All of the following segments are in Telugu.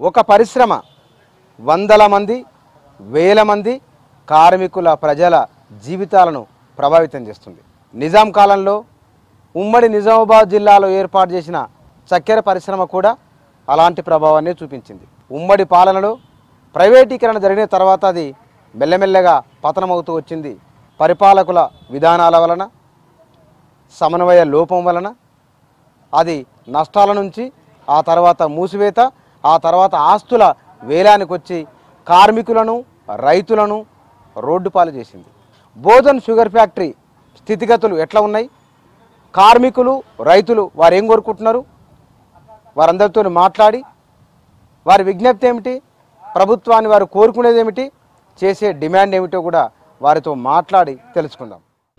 ఒక పరిశ్రమ వందల మంది వేల మంది కార్మికుల ప్రజల జీవితాలను ప్రభావితం చేస్తుంది నిజాం కాలంలో ఉమ్మడి నిజామాబాద్ జిల్లాలో ఏర్పాటు చేసిన చక్కెర పరిశ్రమ కూడా అలాంటి ప్రభావాన్ని చూపించింది ఉమ్మడి పాలనలో ప్రైవేటీకరణ జరిగిన తర్వాత అది మెల్లమెల్లగా పతనమవుతూ వచ్చింది పరిపాలకుల విధానాల వలన సమన్వయ లోపం వలన అది నష్టాల నుంచి ఆ తర్వాత మూసివేత ఆ తర్వాత ఆస్తుల వేలానికి వచ్చి కార్మికులను రైతులను రోడ్డు పాలు చేసింది బోధన్ షుగర్ ఫ్యాక్టరీ స్థితిగతులు ఎట్లా ఉన్నాయి కార్మికులు రైతులు వారు ఏం కోరుకుంటున్నారు వారందరితో మాట్లాడి వారి విజ్ఞప్తి ఏమిటి ప్రభుత్వాన్ని వారు కోరుకునేది ఏమిటి చేసే డిమాండ్ ఏమిటో కూడా వారితో మాట్లాడి తెలుసుకుందాం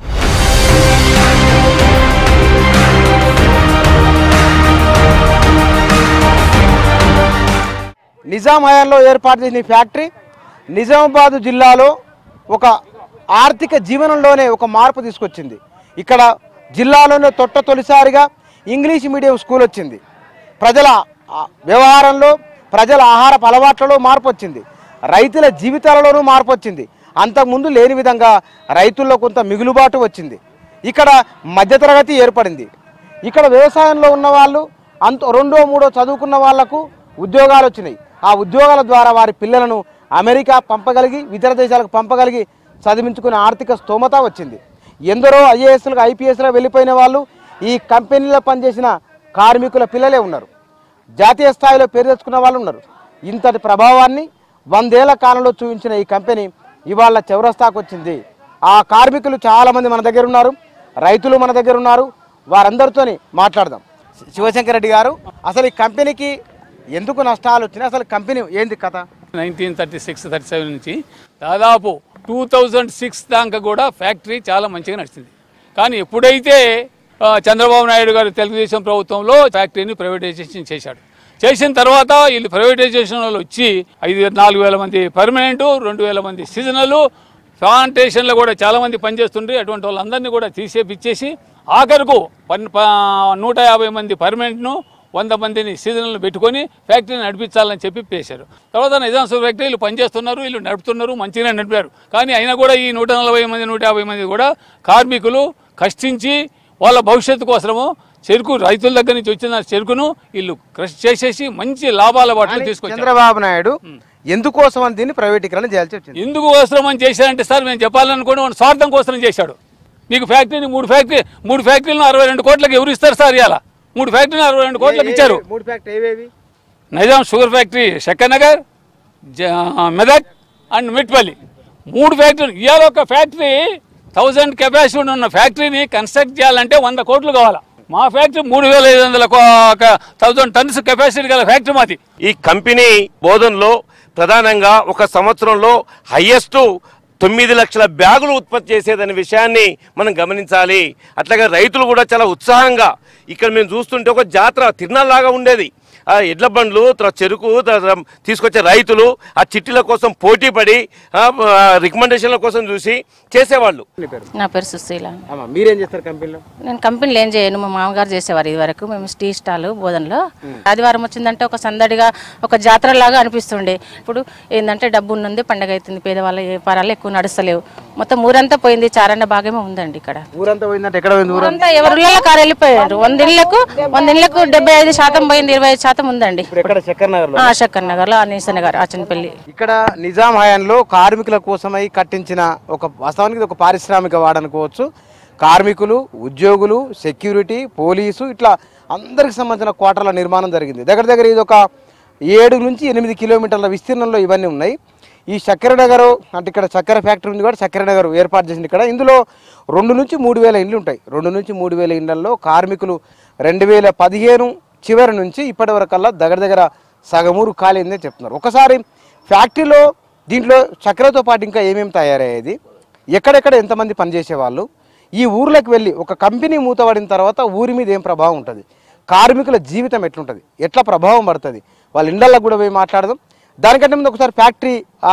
నిజాం హయాంలో ఏర్పాటు చేసిన ఈ ఫ్యాక్టరీ నిజామాబాద్ జిల్లాలో ఒక ఆర్థిక జీవనంలోనే ఒక మార్పు తీసుకొచ్చింది ఇక్కడ జిల్లాలోనే తొట్ట తొలిసారిగా ఇంగ్లీష్ మీడియం స్కూల్ వచ్చింది ప్రజల ఆ, వ్యవహారంలో ప్రజల ఆహారపు అలవాట్లలో మార్పు వచ్చింది రైతుల జీవితాలలోనూ మార్పు వచ్చింది అంతకుముందు లేని విధంగా రైతుల్లో కొంత మిగులుబాటు వచ్చింది ఇక్కడ మధ్యతరగతి ఏర్పడింది ఇక్కడ వ్యవసాయంలో ఉన్న వాళ్ళు అంత రెండో మూడో చదువుకున్న వాళ్లకు ఉద్యోగాలు వచ్చినాయి ఆ ఉద్యోగాల ద్వారా వారి పిల్లలను అమెరికా పంపగలిగి ఇతర దేశాలకు పంపగలిగి చదివించుకునే ఆర్థిక స్తోమత వచ్చింది ఎందరో ఐఏఎస్లకు ఐపీఎస్లో వెళ్ళిపోయిన వాళ్ళు ఈ కంపెనీలో పనిచేసిన కార్మికుల పిల్లలే ఉన్నారు జాతీయ స్థాయిలో పేరు తెచ్చుకున్న వాళ్ళు ఉన్నారు ఇంతటి ప్రభావాన్ని వందేళ్ల కాలంలో చూపించిన ఈ కంపెనీ ఇవాళ చౌరస్తాకు వచ్చింది ఆ కార్మికులు చాలామంది మన దగ్గర ఉన్నారు రైతులు మన దగ్గర ఉన్నారు వారందరితోని మాట్లాడదాం శివశంకర్ రెడ్డి గారు అసలు ఈ కంపెనీకి ఎందుకు నష్టాలు వచ్చినాయి అసలు కంపెనీ ఏంది కథ nineteen thirty six thirty seven నుంచి దాదాపు టూ థౌజండ్ సిక్స్ దాకా కూడా ఫ్యాక్టరీ చాలా మంచిగా నడిచింది కానీ ఎప్పుడైతే ఆ, చంద్రబాబు నాయుడు గారు తెలుగుదేశం ప్రభుత్వంలో ఫ్యాక్టరీని ప్రైవేటైజేషన్ చేశాడు చేసిన తర్వాత వీళ్ళు ప్రైవేటైజేషన్ వాళ్ళు వచ్చి ఐదు నాలుగు వేల మంది పర్మనెంట్ రెండు వేల మంది సీజనల్ ప్లాంటేషన్లో కూడా చాలామంది పనిచేస్తుండ్రి అటువంటి వాళ్ళందరినీ కూడా తీసేపిచ్చేసి ఆఖరుకు పన్ ప- నూట యాభై మంది పర్మనెంట్ను వంద మందిని సీజన్లు పెట్టుకొని ఫ్యాక్టరీని నడిపించాలని చెప్పి పేశారు తర్వాత నిజాం షుగర్ ఫ్యాక్టరీ వీళ్ళు పనిచేస్తున్నారు వీళ్ళు నడుపుతున్నారు మంచిగానే నడిపారు కానీ అయినా కూడా ఈ నూట నలభై మంది నూట యాభై మంది కూడా కార్మికులు కష్టించి వాళ్ళ భవిష్యత్తు కోసము చెరుకు రైతుల దగ్గర నుంచి వచ్చిన చెరుకును వీళ్ళు కృషి చేసేసి మంచి లాభాల వాటిని తీసుకొచ్చారు చంద్రబాబు నాయుడు ఎందుకోసం అని దీన్ని ప్రైవేటీకరణ చేయాల్సి వచ్చింది ఎందుకు అవసరం అని చేశారంటే సార్ మేము చెప్పాలనుకోండి వాడు స్వార్థం కోసం చేశాడు మీకు ఫ్యాక్టరీని మూడు ఫ్యాక్టరీ మూడు ఫ్యాక్టరీలను అరవై రెండు కోట్లకు ఎవరు ఇస్తారు సార్ ఇవాళ మూడు ఫ్యాక్టరీని అరవై రెండు కోట్లకు ఇచ్చారు మూడు ఫ్యాక్టరీ ఏవేవి నైజాం షుగర్ ఫ్యాక్టరీ శక్కర్ నగర్ జ- మెదక్ అండ్ మిట్పల్లి మూడు ఫ్యాక్టరీలు ఇవాళ ఒక ఫ్యాక్టరీ థౌజండ్ కెపాసిటీ ఉన్న ఫ్యాక్టరీని కన్స్ట్రక్ట్ చేయాలంటే వంద కోట్లు కావాలా మా ఫ్యాక్టరీ మూడు వేల ఐదు వందల థౌజండ్ టన్స్ కెపాసిటీ గల ఫ్యాక్టరీ మాది ఈ కంపెనీ బోధనలో ప్రధానంగా ఒక సంవత్సరంలో హయ్యెస్ట్ తొమ్మిది లక్షల బ్యాగులు ఉత్పత్తి చేసేదనే విషయాన్ని మనం గమనించాలి అట్లాగే రైతులు కూడా చాలా ఉత్సాహంగా ఇక్కడ మేము చూస్తుంటే ఒక జాతర తిరునాళ్ళలాగా ఉండేది ఆ ఎడ్ల బండ్లు తర్వాత చెరుకు తర్వాత తీసుకొచ్చే రైతులు ఆ చిట్టీల కోసం పోటీ పడి రికమెండేషన్ల కోసం చూసి చేసేవాళ్ళు నీ పేరు నా పేరు సుశీల అమ్మా మీరేం చేస్తారు కంపెనీలో నేను కంపెనీలు ఏం చేయను మా మామగారు చేసేవారు ఇది వరకు మేము టీ స్టాల్ బోధనలో ఆదివారం వచ్చిందంటే ఒక సందడిగా ఒక జాతర లాగా అనిపిస్తుండే ఇప్పుడు ఏంటంటే డబ్బు ఉన్నది పండగ అవుతుంది పేదవాళ్ళ వ్యాపారాలు ఎక్కువ నడుస్తలేవు మొత్తం ఊరంతా పోయింది చారన్న భాగమే ఉందండి ఇక్కడ ఊరంతా పోయిందంటే ఎక్కడ పోయింది ఊరంతా ఊరంతా ఎవరిలో కారు వెళ్ళిపోయారు వంద ఇళ్లకు వంద ఇళ్లకు డెబ్బై ఐదు శాతం పోయింది ఇరవై ఐదు శాతం ఉందండి ఇప్పుడు ఎక్కడ చక్కర్ నగర్లో ఆ శక్కర్ నగర్లో అనీస నగర్ ఆచనపల్లి ఇక్కడ నిజాం హయాంలో కార్మికుల కోసమై కట్టించిన ఒక వాస్తవానికి ఇది ఒక పారిశ్రామిక వాడ అనుకోవచ్చు కార్మికులు ఉద్యోగులు సెక్యూరిటీ పోలీసు ఇట్లా అందరికి సంబంధించిన క్వార్టర్ల నిర్మాణం జరిగింది దగ్గర దగ్గర ఇది ఒక ఏడు నుంచి ఎనిమిది కిలోమీటర్ల విస్తీర్ణంలో ఇవన్నీ ఉన్నాయి ఈ చక్కెర నగర్ అంటే ఇక్కడ చక్కెర ఫ్యాక్టరీ ఉంది కూడా చక్కెర నగర్ ఏర్పాటు చేసింది ఇక్కడ ఇందులో రెండు నుంచి మూడు వేల ఇండ్లు ఉంటాయి రెండు నుంచి మూడు వేల ఇండ్లలో కార్మికులు రెండు వేల పదిహేను చివరి నుంచి ఇప్పటి వరకల్లా దగ్గర దగ్గర సగమూరు కాలిందని చెప్తున్నారు ఒకసారి ఫ్యాక్టరీలో దీంట్లో చక్కెరతో పాటు ఇంకా ఏమేమి తయారయ్యేది ఎక్కడెక్కడ ఎంతమంది పనిచేసేవాళ్ళు ఈ ఊర్లకు వెళ్ళి ఒక కంపెనీ మూతపడిన తర్వాత ఊరి మీద ఏం ప్రభావం ఉంటుంది కార్మికుల జీవితం ఎట్లుంటుంది ఎట్లా ప్రభావం పడుతుంది వాళ్ళ ఇండ్లకు కూడా పోయి మాట్లాడదాం దానికంటే ముందు ఒకసారి ఫ్యాక్టరీ ఆ,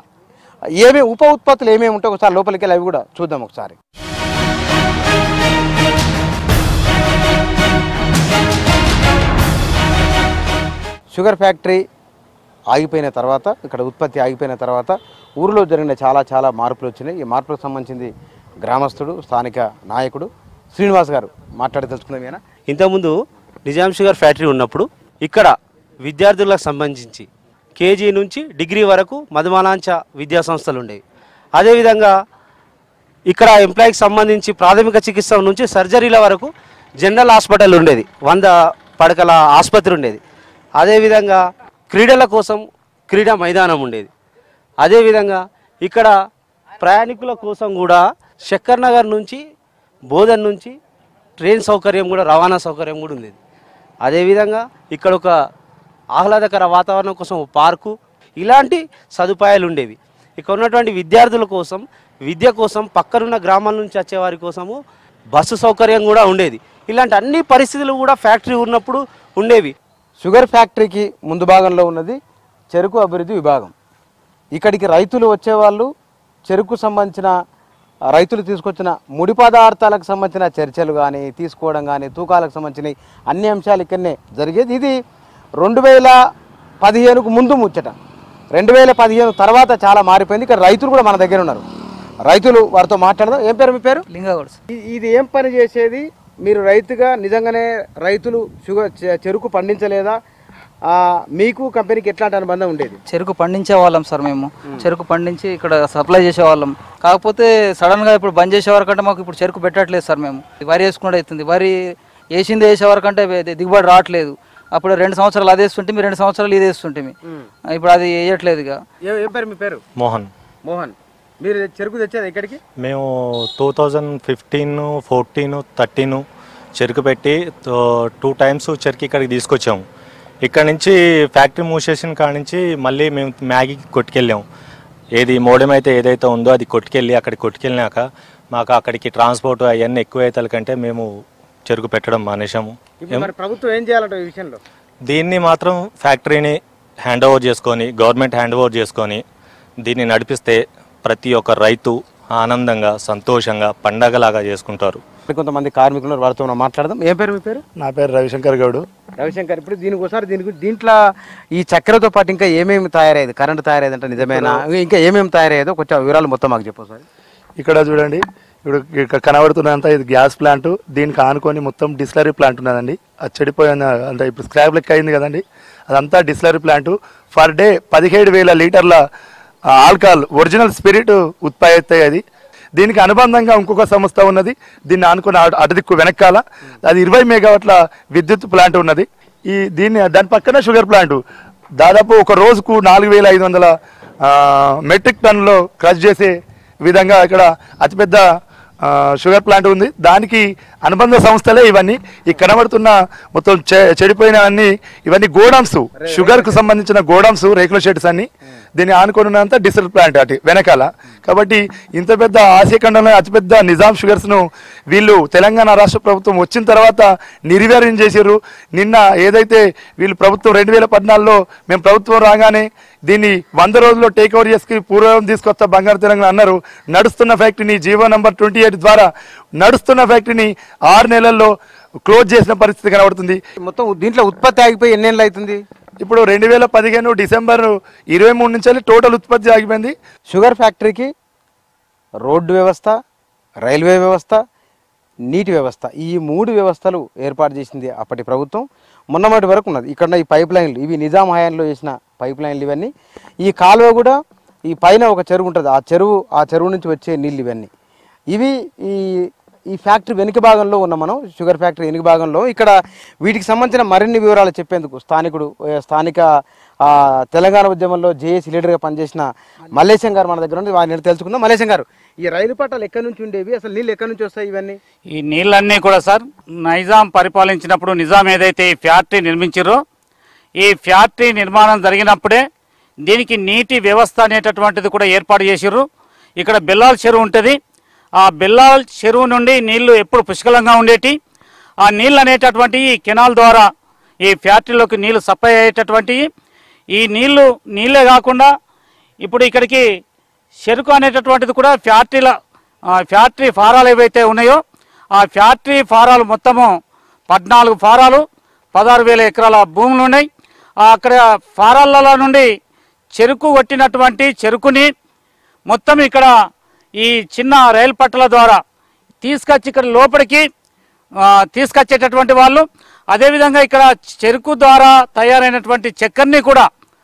ఏమేమి ఉప ఉత్పత్తులు ఏమేమి ఉంటాయి ఒకసారి లోపలికి వెళ్ళి అవి కూడా చూద్దాం ఒకసారి షుగర్ ఫ్యాక్టరీ ఆగిపోయిన తర్వాత ఇక్కడ ఉత్పత్తి ఆగిపోయిన తర్వాత ఊరిలో జరిగిన చాలా చాలా మార్పులు వచ్చినాయి ఈ మార్పులకు సంబంధించింది గ్రామస్తుడు స్థానిక నాయకుడు శ్రీనివాస్ గారు మాట్లాడి తెలుసుకున్నామేనా ఇంతకుముందు నిజాం షుగర్ ఫ్యాక్టరీ ఉన్నప్పుడు ఇక్కడ విద్యార్థులకు సంబంధించి కేజీ నుంచి డిగ్రీ వరకు మధుమాలాంచ విద్యా సంస్థలు ఉండేవి అదేవిధంగా ఇక్కడ ఎంప్లాయీకి సంబంధించి ప్రాథమిక చికిత్స నుంచి సర్జరీల వరకు జనరల్ హాస్పిటల్ ఉండేది వంద పడకల ఆసుపత్రి ఉండేది అదేవిధంగా క్రీడల కోసం క్రీడా మైదానం ఉండేది అదేవిధంగా ఇక్కడ ప్రయాణికుల కోసం కూడా శక్కర్ నగర్ నుంచి బోధన్ నుంచి ట్రైన్ సౌకర్యం కూడా రవాణా సౌకర్యం కూడా ఉండేది అదేవిధంగా ఇక్కడ ఒక ఆహ్లాదకర వాతావరణం కోసం ఒక పార్కు ఇలాంటి సదుపాయాలు ఉండేవి ఇక్కడ ఉన్నటువంటి విద్యార్థుల కోసం విద్య కోసం పక్కనున్న గ్రామాల నుంచి వచ్చే వారి కోసము బస్సు సౌకర్యం కూడా ఉండేది ఇలాంటి అన్ని పరిస్థితులు కూడా ఫ్యాక్టరీ ఉన్నప్పుడు ఉండేవి షుగర్ ఫ్యాక్టరీకి ముందు భాగంలో ఉన్నది చెరుకు అభివృద్ధి విభాగం ఇక్కడికి రైతులు వచ్చేవాళ్ళు చెరుకు సంబంధించిన ఆ, రైతులు తీసుకొచ్చిన ముడి పదార్థాలకు సంబంధించిన చర్చలు కానీ తీసుకోవడం కానీ తూకాలకు సంబంధించిన అన్ని అంశాలు ఇక్కడనే జరిగేది ఇది రెండు వేల పదిహేనుకు ముందు ముచ్చట రెండు వేల పదిహేను తర్వాత చాలా మారిపోయింది ఇక్కడ రైతులు కూడా మన దగ్గర ఉన్నారు రైతులు వారితో మాట్లాడదాం ఏం పేరు మీ పేరు లింగగౌడ్ ఇ- ఇది ఏం పని చేసేది మీరు రైతుగా నిజంగానే రైతులు షుగర్ చె- చెరుకు పండించలేదా ఆ, మీకు కంపెనీకి ఎట్లాంటి అనుబంధం ఉండేది చెరుకు పండించే వాళ్ళం సార్ మేము చెరుకు పండించి ఇక్కడ సప్లై చేసేవాళ్ళం కాకపోతే సడన్ గా ఇప్పుడు బంద్ చేసే వరకంటే మాకు ఇప్పుడు చెరుకు పెట్టట్లేదు సార్ మేము వరి వేసుకుంటే అవుతుంది వరి వేసింది వేసే వరకంటే వే- దిగుబడి రావట్లేదు అప్పుడు రెండు సంవత్సరాలు అది వేస్తుంటే మీ రెండు సంవత్సరాలు ఇది వేస్తుంటే ఇప్పుడు అది వేయట్లేదు ఇక ఏ- ఏం పేరు మీ పేరు మోహన్ మోహన్ మీరు చెరుకు తెచ్చేది ఎక్కడికి మేము two thousand fifteen fourteen thirteen చెరుకు పెట్టి టూ టైమ్స్ చెరుకు ఇక్కడికి తీసుకొచ్చాము ఇక్కడ నుంచి ఫ్యాక్టరీ మూసేసిన కాడ నుంచి మళ్ళీ మేము మ్యాగీకి కొట్టుకెళ్ళాము ఏది మోడెం అయితే ఏదైతే ఉందో అది కొట్టుకెళ్ళి అక్కడికి కొట్టుకెళ్ళినాక మాకు అక్కడికి ట్రాన్స్పోర్ట్ అవన్నీ ఎక్కువ అవుతాయి కంటే మేము చెరుకు పెట్టడం మానేశాము ఇప్పుడు మరి ప్రభుత్వం ఏం చేయాలంట ఈ విషయంలో దీన్ని మాత్రం ఫ్యాక్టరీని హ్యాండ్ ఓవర్ చేసుకొని గవర్నమెంట్ హ్యాండ్ ఓవర్ చేసుకొని దీన్ని నడిపిస్తే ప్రతి ఒక్క రైతు ఆనందంగా సంతోషంగా పండగలాగా చేసుకుంటారు కొంతమంది కార్మికులు ఉన్నారు, వారితో మనం మాట్లాడదాం ఏం పేరు మీ పేరు నా పేరు రవిశంకర్ గౌడు రవిశంకర్ ఇప్పుడు దీనికి ఒకసారి దీని గురించి దీంట్లో ఈ చక్కెరతో పాటు ఇంకా ఏమేమి తయారయ్యేది కరెంట్ తయారయ్యేది అంటే నిజమేనా ఇంకా ఏమేమి తయారయ్యేదో కొంచెం వివరాలు మొత్తం మాకు చెప్పు సార్ ఇక్కడ చూడండి ఇప్పుడు ఇక్కడ కనబడుతున్నంత ఇది గ్యాస్ ప్లాంట్ దీనికి ఆనుకొని మొత్తం డిస్లరీ ప్లాంట్ ఉన్నదండి అది చెడిపోయిన అంటే ఇప్పుడు స్క్రాప్ లెక్క అయింది కదండి అదంతా డిస్లరీ ప్లాంట్ ఫర్ డే పదిహేడు వేల లీటర్ల ఆల్కహాల్ ఒరిజినల్ స్పిరిట్ ఉత్పత్తి అయ్యేది దీనికి అనుబంధంగా ఇంకొక సంస్థ ఉన్నది దీన్ని ఆనుకుని అటు- అటు దిక్కు వెనకాల అది ఇరవై మెగావాట్ల విద్యుత్ ప్లాంట్ ఉన్నది ఈ దీన్ని దాని పక్కన షుగర్ ప్లాంట్ దాదాపు ఒక రోజుకు నాలుగు వేల ఐదు వందల మెట్రిక్ టన్నులో క్రష్ చేసే విధంగా ఇక్కడ అతిపెద్ద ఆ, షుగర్ ప్లాంట్ ఉంది దానికి అనుబంధ సంస్థలే ఇవన్నీ ఈ కనబడుతున్న మొత్తం చె- చెడిపోయినవన్నీ ఇవన్నీ గోడౌన్స్ షుగర్ కు సంబంధించిన గోడౌన్స్ రేకుల షెడ్స్ అన్ని దీన్ని ఆనుకొని ఉన్నంత డిజిటల్ ప్లాంట్ అటు వెనకాల కాబట్టి ఇంత పెద్ద ఆసియా ఖండంలో అతిపెద్ద నిజాం షుగర్స్ ను వీళ్ళు తెలంగాణ రాష్ట్ర ప్రభుత్వం వచ్చిన తర్వాత నిర్వీర్యం చేశారు నిన్న ఏదైతే వీళ్ళు ప్రభుత్వం రెండు వేల పద్నాలుగులో మేము ప్రభుత్వం రాగానే దీన్ని వంద రోజుల్లో టేక్ ఓవర్ చేసుకుని పూర్వం తీసుకొస్తా బంగారు తెలంగాణ అన్నారు నడుస్తున్న ఫ్యాక్టరీని జీవో నంబర్ ట్వంటీ ఎయిట్ ద్వారా నడుస్తున్న ఫ్యాక్టరీని ఆరు నెలల్లో క్లోజ్ చేసిన పరిస్థితి కనబడుతుంది మొత్తం దీంట్లో ఉత్పత్తి ఆగిపోయి ఎన్నేళ్ళు అవుతుంది ఇప్పుడు రెండు వేల పదిహేను డిసెంబర్ ఇరవై మూడు నుంచి వెళ్ళి టోటల్ ఉత్పత్తి ఆగిపోయింది షుగర్ ఫ్యాక్టరీకి రోడ్డు వ్యవస్థ రైల్వే వ్యవస్థ నీటి వ్యవస్థ ఈ మూడు వ్యవస్థలు ఏర్పాటు చేసింది అప్పటి ప్రభుత్వం మొన్నటి వరకు ఉన్నది ఇక్కడ ఈ పైప్ లైన్లు ఇవి నిజాం హయాంలో చేసిన పైప్ లైన్లు ఇవన్నీ ఈ కాలువ కూడా ఈ పైన ఒక చెరువు ఉంటుంది ఆ చెరువు ఆ చెరువు నుంచి వచ్చే నీళ్ళు ఇవన్నీ ఇవి ఈ ఈ ఫ్యాక్టరీ వెనుక భాగంలో ఉన్న మనం షుగర్ ఫ్యాక్టరీ వెనుక భాగంలో ఇక్కడ వీటికి సంబంధించిన మరిన్ని వివరాలు చెప్పేందుకు స్థానికుడు ఏ, స్థానిక ఆ, తెలంగాణ ఉద్యమంలో జేఏసీ లీడర్గా పనిచేసిన మల్లేశం గారు మన దగ్గర ఉంది వారిని తెలుసుకుందాం మల్లేశం గారు ఈ రైలు పట్టాలు ఎక్కడి నుంచి ఉండేవి అసలు నీళ్ళు ఎక్కడి నుంచి వస్తాయి ఇవన్నీ ఈ నీళ్ళన్నీ కూడా సార్ నైజాం పరిపాలించినప్పుడు నిజాం ఏదైతే ఈ ఫ్యాక్టరీ నిర్మించారో ఈ ఫ్యాక్టరీ నిర్మాణం జరిగినప్పుడే దీనికి నీటి వ్యవస్థ అనేటటువంటిది కూడా ఏర్పాటు చేసిర్రు ఇక్కడ బెల్లాల్ చెరువు ఉంటుంది ఆ బెల్లాల్ చెరువు నుండి నీళ్లు ఎప్పుడు పుష్కలంగా ఉండేటి ఆ నీళ్ళు అనేటటువంటి ఈ కెనాల్ ద్వారా ఈ ఫ్యాక్టరీలోకి నీళ్లు సప్లై అయ్యేటటువంటి ఈ నీళ్లు నీళ్ళే కాకుండా ఇప్పుడు ఇక్కడికి చెరుకు అనేటటువంటిది కూడా ఫ్యాక్టరీల ఆ, ఫ్యాక్టరీ ఫారాలు ఏవైతే ఉన్నాయో ఆ ఫ్యాక్టరీ ఫారాలు మొత్తము పద్నాలుగు ఫారాలు పదహారు వేల ఎకరాల భూములు ఉన్నాయి ఆ అక్కడ ఫారాలలో నుండి చెరుకు కొట్టినటువంటి చెరుకుని మొత్తం ఇక్కడ ఈ చిన్న రైలు పట్టాల ద్వారా తీసుకొచ్చి ఇక్కడ లోపలికి ఆ, తీసుకొచ్చేటటువంటి వాళ్ళు అదేవిధంగా ఇక్కడ చెరుకు ద్వారా తయారైనటువంటి చక్కెరని కూడా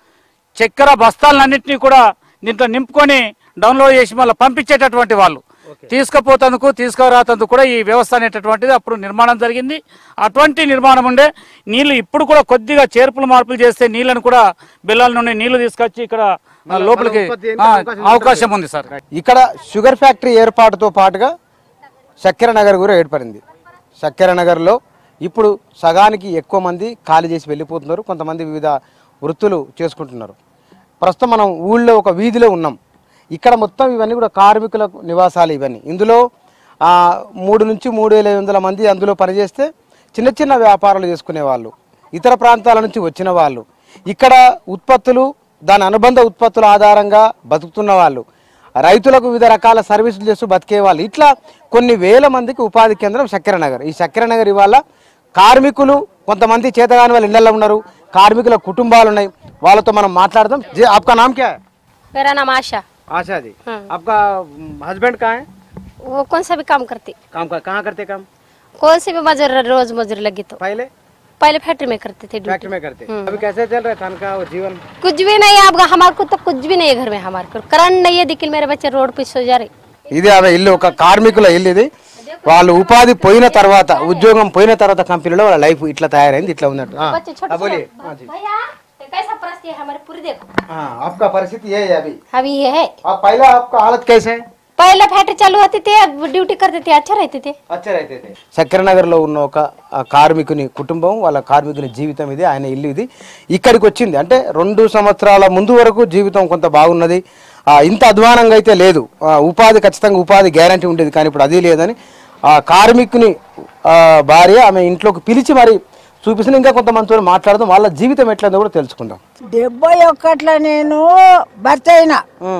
చక్కెర బస్తాలన్నింటినీ కూడా దీంట్లో నింపుకొని డౌన్లోడ్ చేసి మళ్ళీ పంపించేటటువంటి వాళ్ళు తీసుకుపోతందుకు తీసుకురాతందుకు కూడా ఈ వ్యవస్థ అనేటటువంటిది అప్పుడు నిర్మాణం జరిగింది అటువంటి నిర్మాణం ఉండే నీళ్లు ఇప్పుడు కూడా కొద్దిగా చేర్పులు మార్పులు చేస్తే నీళ్ళను కూడా బిల్లాల నుండి నీళ్లు తీసుకొచ్చి ఇక్కడ ఆ, లోపలికి ఆ, అవకాశం ఉంది సార్ ఇక్కడ షుగర్ ఫ్యాక్టరీ ఏర్పాటుతో పాటుగా చక్కెర నగర్ కూడా ఏర్పడింది చక్కెర నగర్లో ఇప్పుడు సగానికి ఎక్కువ మంది ఖాళీ చేసి వెళ్ళిపోతున్నారు కొంతమంది వివిధ వృత్తులు చేసుకుంటున్నారు ప్రస్తుతం మనం ఊళ్ళో ఒక వీధిలో ఉన్నాం ఇక్కడ మొత్తం ఇవన్నీ కూడా కార్మికుల నివాసాలు ఇవన్నీ ఇందులో ఆ, మూడు నుంచి మూడు వేల ఐదు వందల మంది అందులో పనిచేస్తే చిన్న చిన్న వ్యాపారాలు చేసుకునే వాళ్ళు ఇతర ప్రాంతాల నుంచి వచ్చిన వాళ్ళు ఇక్కడ ఉత్పత్తులు దాని అనుబంధ ఉత్పత్తుల ఆధారంగా బతుకుతున్న వాళ్ళు రైతులకు వివిధ రకాల సర్వీసులు చేస్తూ బతికే వాళ్ళు ఇట్లా కొన్ని వేల మందికి ఉపాధి కేంద్రం చక్కెర నగర్ ఈ చక్కెర నగర్ ఇవాళ కార్మికులు కొంతమంది చేతగాని వాళ్ళు ఇళ్లలో ఉన్నారు కార్మికుల కుటుంబాలు ఉన్నాయి వాళ్ళతో మనం మాట్లాడదాం జీ ఆప్కా నామ్ క్యా मेरा नाम आशा आशा जी आपका हस्बैंड कहाँ है वो कौन सा भी काम करती काम का कहाँ करते काम कौन सी भी मजूर रोज मजूरी लगी तो पहले पहले फैक्ट्री में करते थे फैक्ट्री में करते अभी कैसे चल रहा है तनखा और जीवन कुछ भी नहीं है आपका हमारे को तो कुछ भी नहीं है घर में हमारे को करंट नहीं है लेकिन मेरे बच्चे रोड पे सो जा रहे ఇది ఆమె ఇల్లు ఒక కార్మికుల ఇల్లు ఇది వాళ్ళు ఉపాధి పోయిన తర్వాత ఉద్యోగం పోయిన తర్వాత కంపెనీలో వాళ్ళ లైఫ్ ఇట్లా తయారైంది ఇట్లా ఉన్నట్టు ఆ, बच्चे छोटे ఆ, बोलिए छोटे- हाँ जी भैया ये कैसा परिस्थिति है हमारी पूरी देखो हाँ आपका परिस्थिति ये है अभी अभी ये है अब पहला आपका हालत कैसे है पहले फैक्ट्री चालू होती थी अब ड्यूटी करते थे अच्छा रहते थे చక్కెరనగర్ లో ఉన్న ఒక ఆ, కార్మికుని కుటుంబం వాళ్ళ కార్మికుని జీవితం ఇది ఆయన ఇల్లు ఇది ఇక్కడికి వచ్చింది అంటే రెండు సంవత్సరాల ముందు వరకు జీవితం కొంత బాగున్నది ఆ, ఇంత అధ్వానంగా అయితే లేదు ఆ, ఉపాధి ఖచ్చితంగా ఉపాధి గ్యారంటీ ఉండేది కానీ ఇప్పుడు అది లేదని ఆ కార్మికుని ఆ, భార్య ఆమె ఇంట్లోకి పిలిచి మరి చూపిస్తుంది ఇంకా కొంతమందితో మాట్లాడదాం వాళ్ళ జీవితం ఎట్లయిందో కూడా తెలుసుకుందాం డెబ్బై ఒక్కట్ల నేను భర్త అయినా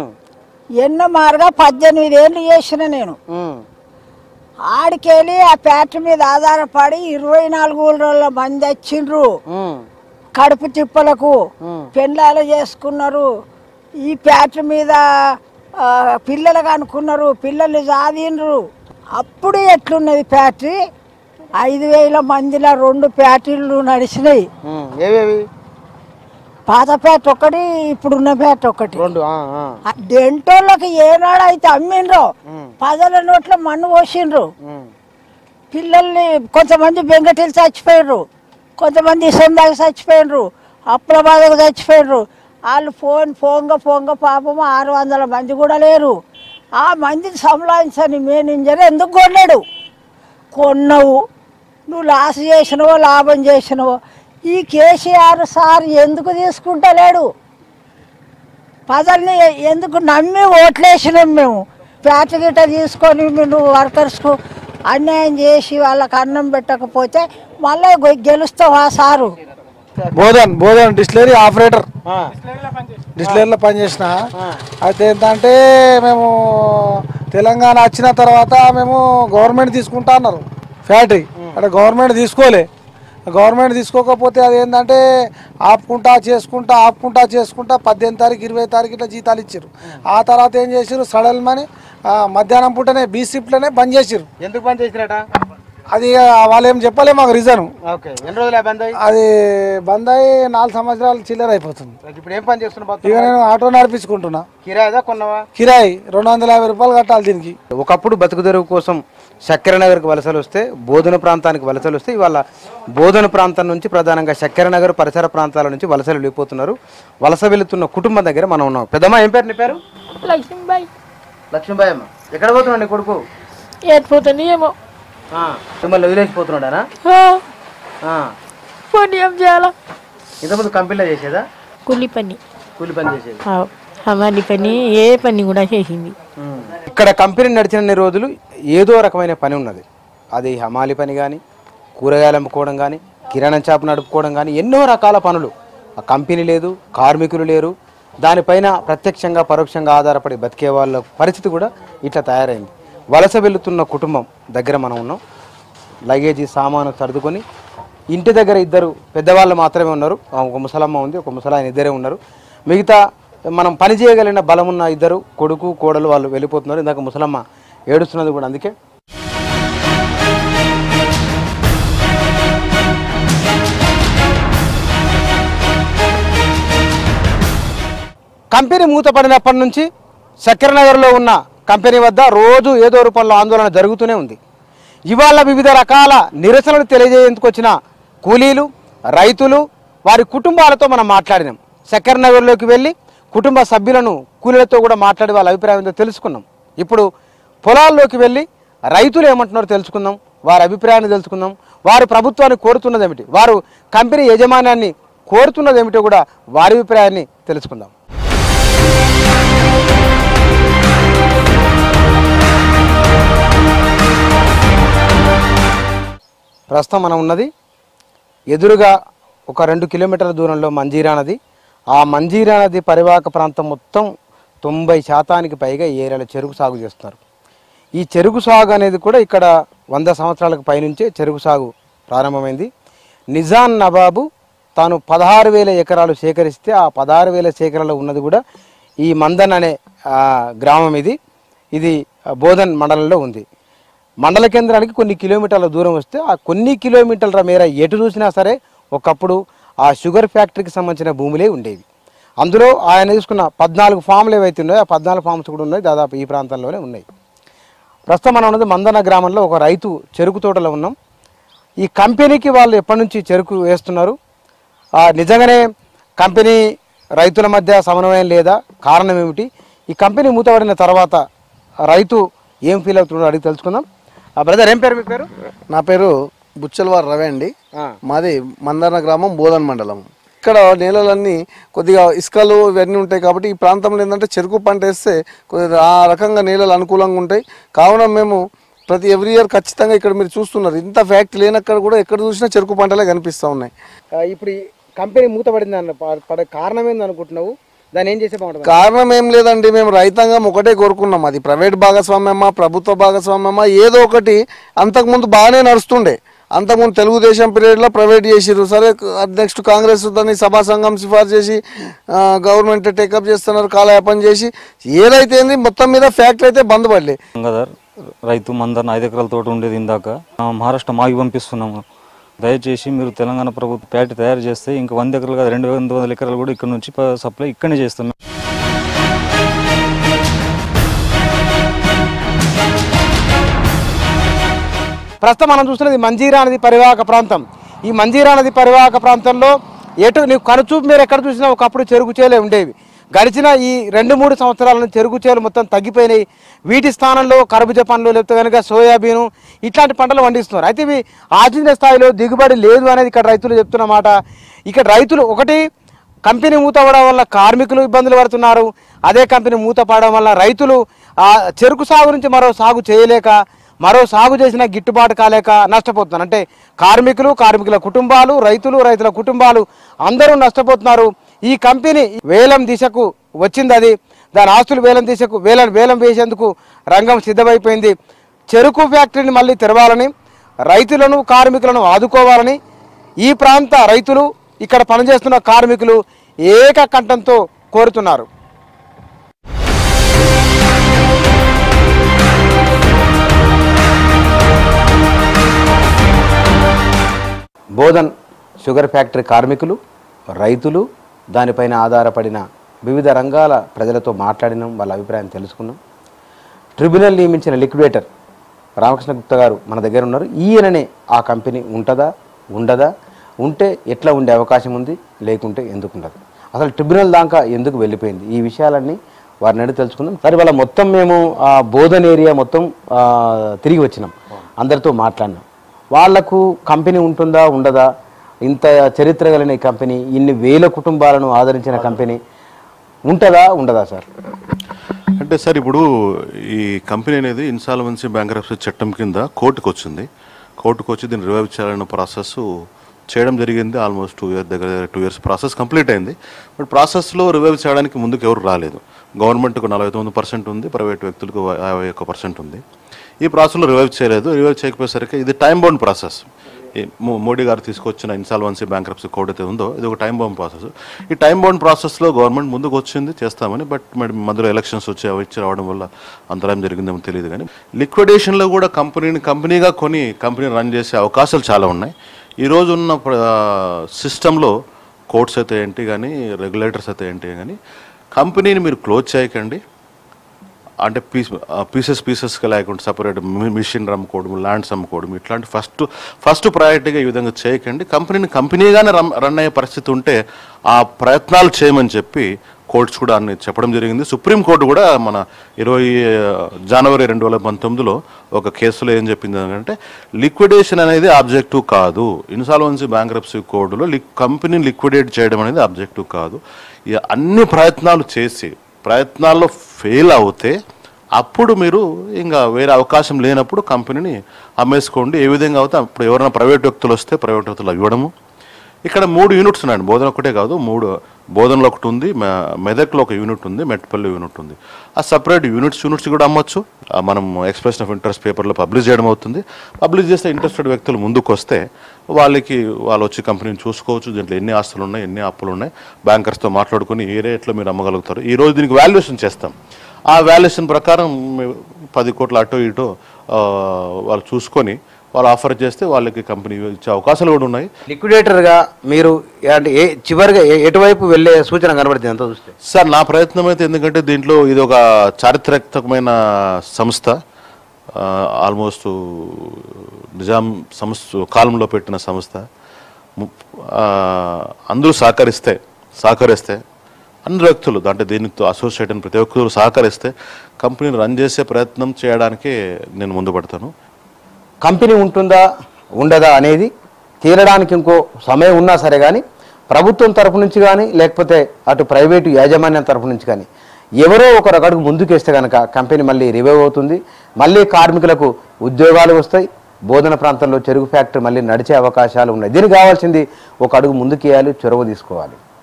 ఎన్నో మారుగా పద్దెనిమిది ఏళ్ళు చేసిన నేను ఆడికెళ్ళి ఆ ఫ్యాక్టరీ మీద ఆధారపడి ఇరవై నాలుగు రోజుల మంది వచ్చిండ్రు కడుపు తిప్పలకు పెళ్ళాలు చేసుకున్నారు ఈ ఫ్యాక్టరీ మీద ఆ, పిల్లలు అనుకున్నారు పిల్లలు సాధిండ్రు అప్పుడు ఎట్లున్నది ఫ్యాక్టరీ ఐదు వేల మందిలో రెండు ఫ్యాక్టరీలు నడిచినాయి ఏవేవి పాత ఫ్యాక్టరీ ఒకటి ఇప్పుడున్న ఫ్యాక్టరీ ఒకటి రెండు ఆ, ఆ. ఆ డెంటోళ్ళకి ఏనాడు అయితే అమ్మిండ్రో పదల నోట్ల మన్ను పోసిండ్రు పిల్లల్ని కొంతమంది బెంగటీలు చచ్చిపోయినరు కొంతమంది సొందాకి చచ్చిపోయినరు అప్పుల బాధకు చచ్చిపోయినరు వాళ్ళు ఫోన్ పోంగ పోంగ పాపం ఆరు వందల మంది కూడా లేరు ఆ మందిని సంలాయించని మేనేజర్ ఎందుకు కొన్నాడు కొన్నావు నువ్వు లాస్ చేసినవో లాభం చేసినవో ఈ కేసీఆర్ సార్ ఎందుకు తీసుకుంటలేడు ప్రజల్ని ఎందుకు నమ్మి ఓట్లేసినాం మేము పేట గిట్ట తీసుకొని మేము వర్కర్స్కు అన్యాయం చేసి వాళ్ళకి అన్నం పెట్టకపోతే మళ్ళీ గెలుస్తావా sir Bodhan Bodhan distillery operator డిస్టిలరీలో పనిచేసిన అయితే ఏంటంటే మేము తెలంగాణ వచ్చిన తర్వాత మేము గవర్నమెంట్ తీసుకుంటా అన్నారు ఫ్యాక్టరీ అంటే గవర్నమెంట్ తీసుకోలే గవర్నమెంట్ తీసుకోకపోతే అది ఏంటంటే ఆపుకుంటా చేసుకుంటా ఆపుకుంటా చేసుకుంటా పద్దెనిమిది తారీఖు ఇరవై తారీఖు ఇట్లా జీతాలు ఇచ్చారు ఆ తర్వాత ఏం చేసారు సడల్ మని మధ్యాహ్నం పూటనే బీ షిఫ్ట్లోనే బంద్ చేసారు ఎందుకు బంద్ చేసినట అది వాళ్ళు ఏం చెప్పలే మాకు రీజన్ ఓకే ఎన్ని రోజులు బంద్ అయ్యి అది బంద్ అయ్యి నాలుగు సంవత్సరాలు చిల్లర అయిపోతుంది ఇప్పుడు ఏం పని చేస్తున్నావు ఇక నేను ఆటో నడిపించుకుంటున్నా కిరాయిదా కొన్నావా కిరాయి రెండు వందల యాభై రూపాయలు కట్టాలి దీనికి ఒకప్పుడు బతుకుదెరువు కోసం చక్కెర నగర్కి వలసలు వస్తే బోధన ప్రాంతానికి వలసలు వస్తే ఇవాళ బోధన ప్రాంతం నుంచి ప్రధానంగా చక్కెర నగర్ పరిసర ప్రాంతాల నుంచి వలసలు వెళ్ళిపోతున్నారు వలస వెళుతున్న కుటుంబం దగ్గర మనం ఉన్నాం పెద్దమ్మ ఏం పేరు నీ పేరు లక్ష్మీబాయి లక్ష్మీబాయి అమ్మ ఎక్కడ పోతున్నాడు నీ కొడుకు ఏడిపోతుంది ఏమో ఆ, మిమ్మల్ని వదిలేసిపోతున్నాడానా ఆ, పోనీ ఏం చేయాలా ఇంతకుముందు కంపెనీలో చేసేదా కూలి పని కూలి పని చేసేది హమాలి పని ఏ పని కూడా చేసింది ఇక్కడ కంపెనీ నడిచిన రోజులు ఏదో రకమైన పని ఉన్నది అది హమాలి పని కానీ కూరగాయలు అమ్ముకోవడం కానీ కిరాణా షాప్ నడుపుకోవడం కానీ ఎన్నో రకాల పనులు ఆ కంపెనీ లేదు కార్మికులు లేరు దానిపైన ప్రత్యక్షంగా పరోక్షంగా ఆధారపడి బతికే వాళ్ళ పరిస్థితి కూడా ఇట్లా తయారైంది వలస వెళుతున్న కుటుంబం దగ్గర మనం ఉన్నాం లగేజీ సామాను సర్దుకొని ఇంటి దగ్గర ఇద్దరు పెద్దవాళ్ళు మాత్రమే ఉన్నారు ఆ, ఒక ముసలమ్మ ఉంది ఒక ముసలాయన ఇద్దరే ఉన్నారు మిగతా మనం పని చేయగలిగిన బలం ఉన్న ఇద్దరు కొడుకు కోడలు వాళ్ళు వెళ్ళిపోతున్నారు ఇందాక ముసలమ్మ ఏడుస్తున్నది కూడా అందుకే కంపెనీ మూతపడినప్పటి నుంచి చక్కెరనగర్లో ఉన్న కంపెనీ వద్ద రోజు ఏదో రూపంలో ఆందోళన జరుగుతూనే ఉంది ఇవాళ వివిధ రకాల నిరసనలు తెలియజేసేందుకు వచ్చిన కూలీలు రైతులు వారి కుటుంబాలతో మనం మాట్లాడినాం చక్కెరనగర్లోకి వెళ్ళి కుటుంబ సభ్యులను కూలీలతో కూడా మాట్లాడి వాళ్ళ అభిప్రాయం ఏందో తెలుసుకున్నాం ఇప్పుడు పొలాల్లోకి వెళ్ళి రైతులు ఏమంటున్నారో తెలుసుకుందాం వారి అభిప్రాయాన్ని తెలుసుకుందాం వారు ప్రభుత్వాన్ని కోరుతున్నది ఏమిటి వారు కంపెనీ యజమాన్యాన్ని కోరుతున్నది ఏమిటో కూడా వారి అభిప్రాయాన్ని తెలుసుకుందాం ప్రస్తుతం మనం ఉన్నది ఎదురుగా ఒక రెండు కిలోమీటర్ల దూరంలో మంజీరా నది ఆ మంజీరా నది పరివాహక ప్రాంతం మొత్తం తొంభై శాతానికి పైగా ఈ ఏరియాలో చెరుకు సాగు చేస్తున్నారు ఈ చెరుకు సాగు అనేది కూడా ఇక్కడ వంద సంవత్సరాలకు పైనుంచే చెరుకు సాగు ప్రారంభమైంది నిజాం నవాబు తాను పదహారు వేల ఎకరాలు సేకరిస్తే ఆ పదహారు వేల సేకరణలో ఉన్నది కూడా ఈ మందన్ అనే ఆ, గ్రామం ఇది ఇది ఆ, బోధన్ మండలంలో ఉంది మండల కేంద్రానికి కొన్ని కిలోమీటర్ల దూరం వస్తే ఆ కొన్ని కిలోమీటర్ల మేర ఎటు చూసినా సరే ఒకప్పుడు ఆ షుగర్ ఫ్యాక్టరీకి సంబంధించిన భూములే ఉండేవి అందులో ఆయన తీసుకున్న పద్నాలుగు ఫామ్లు ఏవైతే ఉన్నాయో ఆ పద్నాలుగు ఫామ్స్ కూడా ఉన్నాయి దాదాపు ఈ ప్రాంతంలోనే ఉన్నాయి ప్రస్తుతం మనం ఉన్నది మందన గ్రామంలో ఒక రైతు చెరుకు తోటలో ఉన్నాం ఈ కంపెనీకి వాళ్ళు ఎప్పటి నుంచి చెరుకు వేస్తున్నారు ఆ, నిజంగానే కంపెనీ రైతుల మధ్య సమన్వయం లేదా కారణం ఏమిటి ఈ కంపెనీ మూతపడిన తర్వాత రైతు ఏం ఫీల్ అవుతున్నాడో అడిగి తెలుసుకుందాం ఆ బ్రదర్ ఏం పేరు మీ పేరు నా పేరు బుచ్చలవారి రవి అండి ఆ. మాది మందర్న గ్రామం బోధన్ మండలం ఇక్కడ నేలలన్నీ కొద్దిగా ఇసుకలు ఇవన్నీ ఉంటాయి కాబట్టి ఈ ప్రాంతంలో ఏంటంటే చెరుకు పంట వేస్తే కొద్దిగా ఆ రకంగా నేలలు అనుకూలంగా ఉంటాయి కావున మేము ప్రతి ఎవ్రీ ఇయర్ ఖచ్చితంగా ఇక్కడ మీరు చూస్తున్నారు ఇంత ఫ్యాక్ట్ లేనక్కడ కూడా ఎక్కడ చూసినా చెరుకు పంటలే కనిపిస్తూ ఉన్నాయి ఆ, ఇప్పుడు ఈ కంపెనీ మూతపడింది అన్న ప- పడే కారణం ఏంది అనుకుంటున్నావు దాన్ని ఏం చేసే బాగుంటుంది కారణం ఏం లేదండి మేము రైతాంగం ఒకటే కోరుకున్నాం అది ప్రైవేట్ భాగస్వామ్యమా ప్రభుత్వ భాగస్వామ్యమా ఏదో ఒకటి అంతకుముందు బాగానే నడుస్తుండే అంతకుముందు తెలుగుదేశం పీరియడ్లో ప్రైవేట్ చేసిర్రు సరే నెక్స్ట్ కాంగ్రెస్ దాన్ని సభా సంఘం సిఫార్సు చేసి ఆ, గవర్నమెంట్ టేకప్ చేస్తున్నారు కాలయాపన చేసి ఏదైతే ఏంది మొత్తం మీద ఫ్యాక్టరీ అయితే బంద్ పడలే గంగాధర్ రైతు మందర్ ఐదు ఎకరాల తోట ఉండేది ఇందాక ఆ, మహారాష్ట్ర మాగి పంపిస్తున్నాము దయచేసి మీరు తెలంగాణ ప్రభుత్వ ప్యాట్ తయారు చేస్తే ఇంకా వంద ఎకరాలు కాదు రెండు వంద వందల ఎకరాలు కూడా ఇక్కడ నుంచి ప- సప్లై ఇక్కడనే చేస్తాం ప్రస్తుతం మనం చూస్తున్నది మంజీరా నది పరివాహక ప్రాంతం ఈ మంజీరా నది పరివాహక ప్రాంతంలో ఎటు నీకు కనుచూపు మీరు ఎక్కడ చూసినా ఒకప్పుడు చెరుకు చేలే ఉండేవి గడిచిన ఈ రెండు మూడు సంవత్సరాల నుంచి చెరుకు చేలు మొత్తం తగ్గిపోయినాయి వీటి స్థానంలో కర్బూజ పండ్లు లేకపోతే కనుక సోయాబీను ఇట్లాంటి పంటలు పండిస్తున్నారు అయితే ఇవి ఆశించిన స్థాయిలో దిగుబడి లేదు అనేది ఇక్కడ రైతులు చెప్తున్న మాట ఇక్కడ రైతులు ఒకటి కంపెనీ మూత పడడం వల్ల కార్మికులు ఇబ్బందులు పడుతున్నారు అదే కంపెనీ మూత పడడం వల్ల రైతులు ఆ చెరుకు సాగు నుంచి మరో సాగు చేయలేక మరో సాగు చేసిన గిట్టుబాటు కాలేక నష్టపోతున్నారు అంటే కార్మికులు కార్మికుల కుటుంబాలు రైతులు రైతుల కుటుంబాలు అందరూ నష్టపోతున్నారు ఈ కంపెనీ వేలం దిశకు వచ్చింది అది దాని ఆస్తులు వేలం దిశకు వేలం వేలం వేసేందుకు రంగం సిద్ధమైపోయింది చెరుకు ఫ్యాక్టరీని మళ్ళీ తెరవాలని రైతులను కార్మికులను ఆదుకోవాలని ఈ ప్రాంత రైతులు ఇక్కడ పనిచేస్తున్న కార్మికులు ఏకకంఠంతో కోరుతున్నారు బోధన్ షుగర్ ఫ్యాక్టరీ కార్మికులు రైతులు దానిపైన ఆధారపడిన వివిధ రంగాల ప్రజలతో మాట్లాడినాం వాళ్ళ అభిప్రాయం తెలుసుకున్నాం ట్రిబ్యునల్ నియమించిన లిక్విడేటర్ రామకృష్ణ గుప్తా గారు మన దగ్గర ఉన్నారు ఈయననే ఆ కంపెనీ ఉంటుందా ఉండదా ఉంటే ఎట్లా ఉండే అవకాశం ఉంది లేకుంటే ఎందుకు ఉండదు అసలు ట్రిబ్యునల్ దాకా ఎందుకు వెళ్ళిపోయింది ఈ విషయాలన్నీ వారిని అడిగి తెలుసుకుందాం సరే వాళ్ళ మొత్తం మేము ఆ బోధన్ ఏరియా మొత్తం ఆ, తిరిగి వచ్చినాం అందరితో మాట్లాడినాం వాళ్లకు కంపెనీ ఉంటుందా ఉండదా ఇంత చరిత్ర కలిగిన ఈ కంపెనీ ఇన్ని వేల కుటుంబాలను ఆదరించిన కంపెనీ ఉంటుందా ఉండదా సార్ అంటే సార్ ఇప్పుడు ఈ కంపెనీ అనేది ఇన్సాల్వెన్సీ బ్యాంక్రప్సీ చట్టం కింద కోర్టుకు వచ్చింది కోర్టుకు వచ్చి దీన్ని రివైవ్ చేయాలన్న ప్రాసెస్ చేయడం జరిగింది ఆల్మోస్ట్ టూ ఇయర్ దగ్గర టూ ఇయర్స్ ప్రాసెస్ కంప్లీట్ అయింది బట్ ప్రాసెస్లో రివైవ్ చేయడానికి ముందుకు ఎవరు రాలేదు గవర్నమెంట్కు నలభై తొమ్మిది పర్సెంట్ ఉంది ప్రైవేట్ వ్యక్తులకు యాభై ఒక్క పర్సెంట్ ఉంది ఈ ప్రాసెస్లో రివైవ్ చేయలేదు రివైవ్ చేయకపోయేసరికి ఇది టైం బౌండ్ ప్రాసెస్ ఈ మో- మోడీ గారు తీసుకొచ్చిన ఇన్సాల్వెన్సీ బ్యాంక్రప్సీ కోడ్ అయితే ఉందో ఇది ఒక టైం బౌండ్ ప్రాసెస్ ఈ టైం బౌండ్ ప్రాసెస్లో గవర్నమెంట్ ముందుకు వచ్చింది చేస్తామని బట్ మరి మధ్యలో ఎలక్షన్స్ వచ్చి అవి ఇచ్చి రావడం వల్ల అంతరాయం జరిగిందేమో తెలియదు కానీ లిక్విడేషన్లో కూడా కంపెనీని కంపెనీగా కొని కంపెనీ రన్ చేసే అవకాశాలు చాలా ఉన్నాయి ఈ రోజు ఉన్న సిస్టంలో కోర్ట్స్ అయితే ఏంటి కానీ రెగ్యులేటర్స్ అయితే ఏంటి కానీ కంపెనీని మీరు క్లోజ్ చేయకండి అంటే పీస్ పీసెస్ పీసెస్గా లేకుండా సపరేట్ మిషన్ అమ్ముకోవడం ల్యాండ్స్ అమ్ముకోవడం ఇట్లాంటి ఫస్ట్ ఫస్ట్ ప్రయారిటీగా ఈ విధంగా చేయకండి కంపెనీని కంపెనీగానే రన్ రన్ అయ్యే పరిస్థితి ఉంటే ఆ ప్రయత్నాలు చేయమని చెప్పి కోర్ట్స్ కూడా అన్ని చెప్పడం జరిగింది సుప్రీంకోర్టు కూడా మన ఇరవై జనవరి రెండు వేల పంతొమ్మిదిలో ఒక కేసులో ఏం చెప్పింది అంటే లిక్విడేషన్ అనేది ఆబ్జెక్టివ్ కాదు ఇన్సాల్వెన్సీ బ్యాంక్రప్సీ కోడ్లో లిక్ కంపెనీని లిక్విడేట్ చేయడం అనేది ఆబ్జెక్టివ్ కాదు ఇక అన్ని ప్రయత్నాలు చేసి ప్రయత్నాల్లో ఫెయిల్ అవుతే అప్పుడు మీరు ఇంకా వేరే అవకాశం లేనప్పుడు కంపెనీని అమ్మేసుకోండి ఏ విధంగా అవుతే అప్పుడు ఎవరైనా ప్రైవేట్ వ్యక్తులు వస్తే ప్రైవేట్ వ్యక్తులు ఇవ్వడము ఇక్కడ మూడు యూనిట్స్ ఉన్నాయండి బోధన ఒకటే కాదు మూడు బోధనలో ఒకటి ఉంది మె- మెదక్లో ఒక యూనిట్ ఉంది మెట్పల్లి యూనిట్ ఉంది ఆ సపరేట్ యూనిట్స్ యూనిట్స్ కూడా అమ్మొచ్చు ఆ మనం ఎక్స్ప్రెషన్ ఆఫ్ ఇంట్రెస్ట్ పేపర్లో పబ్లిష్ చేయడం అవుతుంది పబ్లిష్ చేస్తే ఇంట్రెస్టెడ్ వ్యక్తులు ముందుకు వస్తే వాళ్ళకి వాళ్ళు వచ్చి కంపెనీని చూసుకోవచ్చు దీంట్లో ఎన్ని ఆస్తులు ఉన్నాయి ఎన్ని అప్పులు ఉన్నాయి బ్యాంకర్స్తో మాట్లాడుకొని ఏ రేట్లో మీరు అమ్మగలుగుతారు ఈ రోజు దీనికి వాల్యుయేషన్ చేస్తాం ఆ వాల్యుయేషన్ ప్రకారం మేము పది కోట్ల అటో ఇటో ఆ, వాళ్ళు చూసుకొని వాళ్ళు ఆఫర్ చేస్తే వాళ్ళకి కంపెనీ ఇచ్చే అవకాశాలు కూడా ఉన్నాయి లిక్విడేటర్గా మీరు అంటే ఏ చివరిగా ఏ- ఎటువైపు వెళ్ళే సూచన కనబడుతుంది అంత చూస్తే సార్ నా ప్రయత్నం అయితే ఎందుకంటే దీంట్లో ఇది ఒక చారిత్రాత్మకమైన సంస్థ ఆల్మోస్ట్ నిజాం సంస్థ కాలంలో పెట్టిన సంస్థ ము- ఆ, అందరూ సహకరిస్తే సహకరిస్తే అందరు వ్యక్తులు అంటే దీనితో అసోసియేట్ అయిన ప్రతి ఒక్కరు సహకరిస్తే కంపెనీని రన్ చేసే ప్రయత్నం చేయడానికి నేను ముందు పడతాను కంపెనీ ఉంటుందా ఉండదా అనేది తీరడానికి ఇంకో సమయం ఉన్నా సరే కానీ ప్రభుత్వం తరపు నుంచి కానీ లేకపోతే అటు ప్రైవేటు యాజమాన్యం తరపు నుంచి కానీ ఎవరో ఒకరు అడుగు ముందుకేస్తే కనుక కంపెనీ మళ్ళీ రివైవ్ అవుతుంది మళ్ళీ కార్మికులకు ఉద్యోగాలు వస్తాయి బోధన ప్రాంతంలో చెరుకు ఫ్యాక్టరీ మళ్ళీ నడిచే అవకాశాలు ఉన్నాయి దీనికి కావాల్సింది ఒక అడుగు ముందుకేయాలి చొరవ తీసుకోవాలి